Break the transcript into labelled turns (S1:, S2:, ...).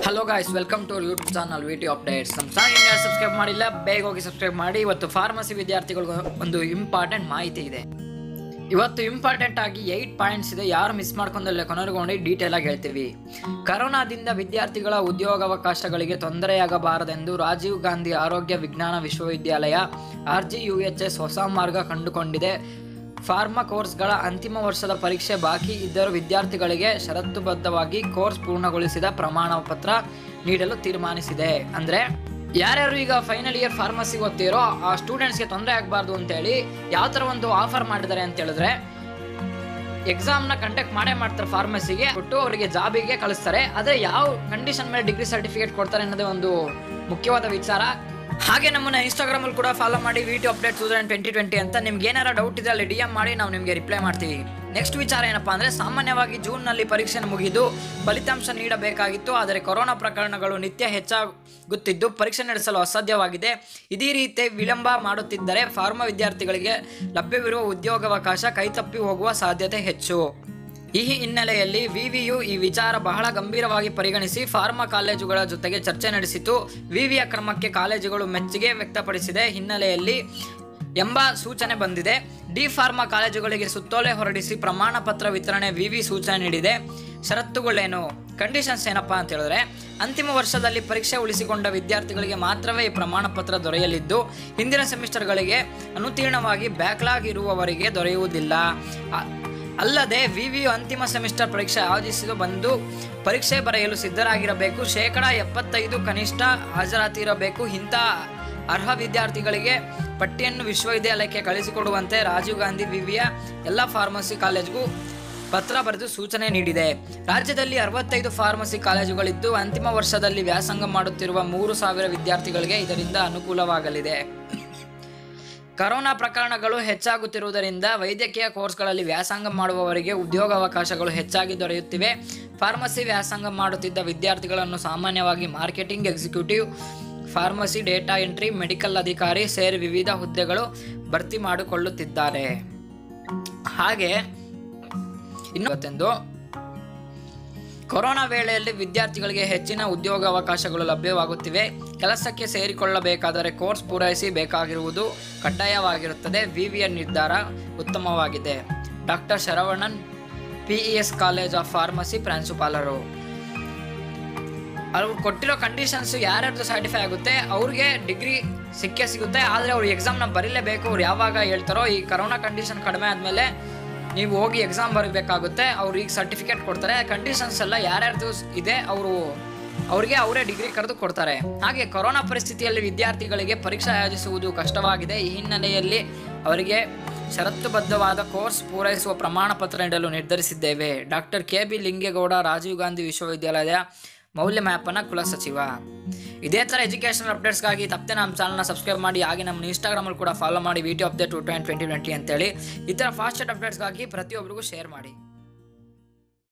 S1: hello guys welcome to YouTube channel VT updates ನಮ್ಮ channel ಯಾರು subscribe ಮಾಡಿಲ್ಲ ಬೇಗ ಹೋಗಿ ಸಬ್ಸ್ಕ್ರೈಬ್ ಮಾಡಿ ಇವತ್ತು ಫಾರ್ಮಸಿ ವಿದ್ಯಾರ್ಥಿಗಳಿಗೂ ಒಂದು ಇಂಪಾರ್ಟೆಂಟ್ ಮಾಹಿತಿ ಇದೆ ಇವತ್ತು ಇಂಪಾರ್ಟೆಂಟ್ ಆಗಿ ಏಯ್ಟ್ ಪಾಯಿಂಟ್ಸ್ ಇದೆ ಯಾರು ಮಿಸ್ ಮಾಡ್ಕೊಂಡಲ್ಲ ಕೊನೆಗೊಂಡು ಡೀಟೇಲ್ ಆಗಿ ಹೇಳ್ತೀವಿ ಕರೋನಾದಿಂದ ವಿದ್ಯಾರ್ಥಿಗಳ ಉದ್ಯೋಗಾವಕಾಶಗಳಿಗೆ ತೊಂದರೆಯಾಗಬಾರದೆಂದು ರಾಜೀವ್ ಗಾಂಧಿ ಆರೋಗ್ಯ ವಿಜ್ಞಾನ ವಿಶ್ವವಿದ್ಯಾಲಯ R G U H S ಹೊಸ ಮಾರ್ಗ ಕಂಡುಕೊಂಡಿದೆ ಫಾರ್ಮಾ ಕೋರ್ಸ್ಗಳ ಅಂತಿಮ ವರ್ಷದ ಪರೀಕ್ಷೆ ಬಾಕಿ ಇದ್ದರೂ ವಿದ್ಯಾರ್ಥಿಗಳಿಗೆ ಷರತ್ತುಬದ್ಧವಾಗಿ ಕೋರ್ಸ್ ಪೂರ್ಣಗೊಳಿಸಿದ ಪ್ರಮಾಣ ಪತ್ರ ನೀಡಲು ತೀರ್ಮಾನಿಸಿದೆ ಅಂದರೆ ಯಾರ್ಯಾರು ಈಗ ಫೈನಲ್ ಇಯರ್ ಫಾರ್ಮಸಿ ಓದ್ತಿರೋ ಆ ಸ್ಟೂಡೆಂಟ್ಸ್ಗೆ ತೊಂದರೆ ಆಗಬಾರ್ದು ಅಂತೇಳಿ ಯಾವ ಥರ ಒಂದು ಆಫರ್ ಮಾಡಿದ್ದಾರೆ ಅಂತ ಹೇಳಿದ್ರೆ ಎಕ್ಸಾಮ್ನ ಕಂಡಕ್ಟ್ ಮಾಡೇ ಮಾಡ್ತಾರೆ ಫಾರ್ಮಸಿಗೆ ಕೊಟ್ಟು ಅವರಿಗೆ ಜಾಬಿಗೆ ಕಳಿಸ್ತಾರೆ ಆದರೆ ಯಾವ ಕಂಡೀಷನ್ ಮೇಲೆ ಡಿಗ್ರಿ ಸರ್ಟಿಫಿಕೇಟ್ ಕೊಡ್ತಾರೆ ಅನ್ನೋದೇ ಒಂದು ಮುಖ್ಯವಾದ ವಿಚಾರ ಹಾಗೆ ನಮ್ಮನ್ನ ಇನ್ಸ್ಟಾಗ್ರಾಮ್ ಅಲ್ಲಿ ಕೂಡ ಫಾಲೋ ಮಾಡಿ video update two thousand twenty twenty ಅಂತ ನಿಮ್ಗೆ ಏನಾರ ಡೌಟ್ ಇದೆ ಅಲ್ಲಿ ಡಿ ಎಂ ಮಾಡಿ ನಾವು ನಿಮಗೆ ರಿಪ್ಲೈ ಮಾಡ್ತೀವಿ ನೆಕ್ಸ್ಟ್ ವಿಚಾರ ಏನಪ್ಪಾ ಅಂದ್ರೆ ಸಾಮಾನ್ಯವಾಗಿ ಜೂನ್ನಲ್ಲಿ ಪರೀಕ್ಷೆ ಮುಗಿದು ಫಲಿತಾಂಶ ನೀಡಬೇಕಾಗಿತ್ತು ಆದರೆ ಕೊರೋನಾ ಪ್ರಕರಣಗಳು ನಿತ್ಯ ಹೆಚ್ಚಾಗುತ್ತಿದ್ದು ಪರೀಕ್ಷೆ ನಡೆಸಲು ಅಸಾಧ್ಯವಾಗಿದೆ ಇದೇ ರೀತಿ ವಿಳಂಬ ಮಾಡುತ್ತಿದ್ದರೆ ಫಾರ್ಮಾ ವಿದ್ಯಾರ್ಥಿಗಳಿಗೆ ಲಭ್ಯವಿರುವ ಉದ್ಯೋಗಾವಕಾಶ ಕೈತಪ್ಪಿ ಹೋಗುವ ಸಾಧ್ಯತೆ ಹೆಚ್ಚು ಈ ಹಿನ್ನೆಲೆಯಲ್ಲಿ ವಿವಿಯು ಈ ವಿಚಾರ ಬಹಳ ಗಂಭೀರವಾಗಿ ಪರಿಗಣಿಸಿ ಫಾರ್ಮಾ ಕಾಲೇಜುಗಳ ಜೊತೆಗೆ ಚರ್ಚೆ ನಡೆಸಿತು ವಿವಿಯ ಕ್ರಮಕ್ಕೆ ಕಾಲೇಜುಗಳು ಮೆಚ್ಚುಗೆ ವ್ಯಕ್ತಪಡಿಸಿದೆ ಹಿನ್ನೆಲೆಯಲ್ಲಿ ಎಂಬ ಸೂಚನೆ ಬಂದಿದೆ ಡಿ ಫಾರ್ಮಾ ಕಾಲೇಜುಗಳಿಗೆ ಸುತ್ತೋಲೆ ಹೊರಡಿಸಿ ಪ್ರಮಾಣ ಪತ್ರ ವಿತರಣೆ ವಿವಿ ಸೂಚನೆ ನೀಡಿದೆ ಷರತ್ತುಗಳೇನು ಕಂಡೀಷನ್ಸ್ ಏನಪ್ಪಾ ಅಂತ ಹೇಳಿದ್ರೆ ಅಂತಿಮ ವರ್ಷದಲ್ಲಿ ಪರೀಕ್ಷೆ ಉಳಿಸಿಕೊಂಡ ವಿದ್ಯಾರ್ಥಿಗಳಿಗೆ ಮಾತ್ರವೇ ಈ ಪ್ರಮಾಣ ಪತ್ರ ದೊರೆಯಲಿದ್ದು ಹಿಂದಿನ ಸೆಮಿಸ್ಟರ್ಗಳಿಗೆ ಅನುತೀರ್ಣವಾಗಿ ಬ್ಯಾಕ್ಲಾಗ್ ಇರುವವರಿಗೆ ದೊರೆಯುವುದಿಲ್ಲ ಅ- ಅಲ್ಲದೆ ವಿವಿಯು ಅಂತಿಮ ಸೆಮಿಸ್ಟರ್ ಪರೀಕ್ಷೆ ಆಯೋಜಿಸಿದು ಬಂದು ಪರೀಕ್ಷೆ ಬರೆಯಲು ಸಿದ್ಧರಾಗಿರಬೇಕು ಶೇಕಡ ಎಪ್ಪತ್ತೈದು ಕನಿಷ್ಠ ಹಾಜರಾತಿ ಇರಬೇಕು ಇಂಥ ಅರ್ಹ ವಿದ್ಯಾರ್ಥಿಗಳಿಗೆ ಪಟ್ಟಿಯನ್ನು ವಿಶ್ವವಿದ್ಯಾಲಯಕ್ಕೆ ಕಳಿಸಿಕೊಡುವಂತೆ ರಾಜೀವ್ ಗಾಂಧಿ ವಿವಿಯ ಎಲ್ಲ ಫಾರ್ಮಸಿ ಕಾಲೇಜಿಗೂ ಪತ್ರ ಬರೆದು ಸೂಚನೆ ನೀಡಿದೆ ರಾಜ್ಯದಲ್ಲಿ ಅರವತ್ತೈದು ಫಾರ್ಮಸಿ ಕಾಲೇಜುಗಳಿದ್ದು ಅಂತಿಮ ವರ್ಷದಲ್ಲಿ ವ್ಯಾಸಂಗ ಮಾಡುತ್ತಿರುವ ಮೂರು ಸಾವಿರ ವಿದ್ಯಾರ್ಥಿಗಳಿಗೆ ಇದರಿಂದ ಅನುಕೂಲವಾಗಲಿದೆ ಕರೋನಾ ಪ್ರಕರಣಗಳು ಹೆಚ್ಚಾಗುತ್ತಿರುವುದರಿಂದ ವೈದ್ಯಕೀಯ ಕೋರ್ಸ್ಗಳಲ್ಲಿ ವ್ಯಾಸಂಗ ಮಾಡುವವರಿಗೆ ಉದ್ಯೋಗಾವಕಾಶಗಳು ಹೆಚ್ಚಾಗಿ ದೊರೆಯುತ್ತಿವೆ ಫಾರ್ಮಸಿ ವ್ಯಾಸಂಗ ಮಾಡುತ್ತಿದ್ದ ವಿದ್ಯಾರ್ಥಿಗಳನ್ನು ಸಾಮಾನ್ಯವಾಗಿ marketing executive pharmacy data entry medical ಅಧಿಕಾರಿ ಸೇರಿ ವಿವಿಧ ಹುದ್ದೆಗಳು ಭರ್ತಿ ಮಾಡಿಕೊಳ್ಳುತ್ತಿದ್ದಾರೆ ಹಾಗೆ ಇನ್ನೊಂದು ಕೊರೋನಾ ವೇಳೆಯಲ್ಲಿ ವಿದ್ಯಾರ್ಥಿಗಳಿಗೆ ಹೆಚ್ಚಿನ ಉದ್ಯೋಗಾವಕಾಶಗಳು ಲಭ್ಯವಾಗುತ್ತಿವೆ ಕೆಲಸಕ್ಕೆ ಸೇರಿಕೊಳ್ಳಬೇಕಾದರೆ ಕೋರ್ಸ್ ಪೂರೈಸಿ ಬೇಕಾಗಿರುವುದು ಕಡ್ಡಾಯವಾಗಿರುತ್ತದೆ ವಿವಿಯ ನಿರ್ಧಾರ ಉತ್ತಮವಾಗಿದೆ doctor Saravanan PES college of pharmacy ಪ್ರಾಂಶುಪಾಲರು ಅವ್ರು ಕೊಟ್ಟಿರೋ ಕಂಡೀಷನ್ಸ್ ಯಾರ್ಯಾರ್ದು ಸರ್ಟಿಫೈ ಆಗುತ್ತೆ ಅವ್ರಿಗೆ ಡಿಗ್ರಿ ಸಿಕ್ಕೇ ಸಿಗುತ್ತೆ ಆದರೆ ಅವ್ರು ಎಕ್ಸಾಮ್ನ ಬರೀಲೇಬೇಕು ಅವ್ರು ಯಾವಾಗ ಹೇಳ್ತಾರೋ ಈ ಕರೋನಾ ಕಂಡೀಷನ್ ಕಡಿಮೆ ಆದಮೇಲೆ ನೀವು ಹೋಗಿ ಎಕ್ಸಾಮ್ ಬರೀಬೇಕಾಗುತ್ತೆ ಅವ್ರು ಈಗ ಸರ್ಟಿಫಿಕೇಟ್ ಕೊಡ್ತಾರೆ ಕಂಡೀಷನ್ಸ್ ಎಲ್ಲ ಯಾರ್ಯಾರ್ದು ಇದೆ ಅವರು ಅವರಿಗೆ ಅವರೇ ಡಿಗ್ರಿ ಕರೆದು ಕೊಡ್ತಾರೆ ಹಾಗೆ ಕೊರೋನಾ ಪರಿಸ್ಥಿತಿಯಲ್ಲಿ ವಿದ್ಯಾರ್ಥಿಗಳಿಗೆ ಪರೀಕ್ಷೆ ಆಯೋಜಿಸುವುದು ಕಷ್ಟವಾಗಿದೆ ಈ ಹಿನ್ನೆಲೆಯಲ್ಲಿ ಅವರಿಗೆ ಷರತ್ತುಬದ್ಧವಾದ ಕೋರ್ಸ್ ಪೂರೈಸುವ ಪ್ರಮಾಣ ಪತ್ರ ನೀಡಲು ನಿರ್ಧರಿಸಿದ್ದೇವೆ doctor K B Lingegowda Rajiv Gandhi ವಿಶ್ವವಿದ್ಯಾಲಯದ ಮೌಲ್ಯಮಾಪನ ಕುಲಸಚಿವ ಇದೇ ಥರ ಎಜುಕೇಷನಲ್ ಅಪ್ಡೇಟ್ಸ್ಗಾಗಿ ತಪ್ಪದೆ ನಮ್ಮ ಚಾನಲ್ನ ಸಬ್ಸ್ಕ್ರೈಬ್ ಮಾಡಿ ಹಾಗೆ ನಮ್ಮ ಇನ್ಸ್ಟಾಗ್ರಾಮಲ್ಲಿ ಕೂಡ ಫಾಲೋ ಮಾಡಿ video update two twenty twenty ಅಂತೇಳಿ ಈ ಥರ ಫಾಸ್ಟ್ ಅಪ್ಡೇಟ್ಸ್ಗಾಗಿ ಪ್ರತಿಯೊಬ್ಬರಿಗೂ ಶೇರ್ ಮಾಡಿ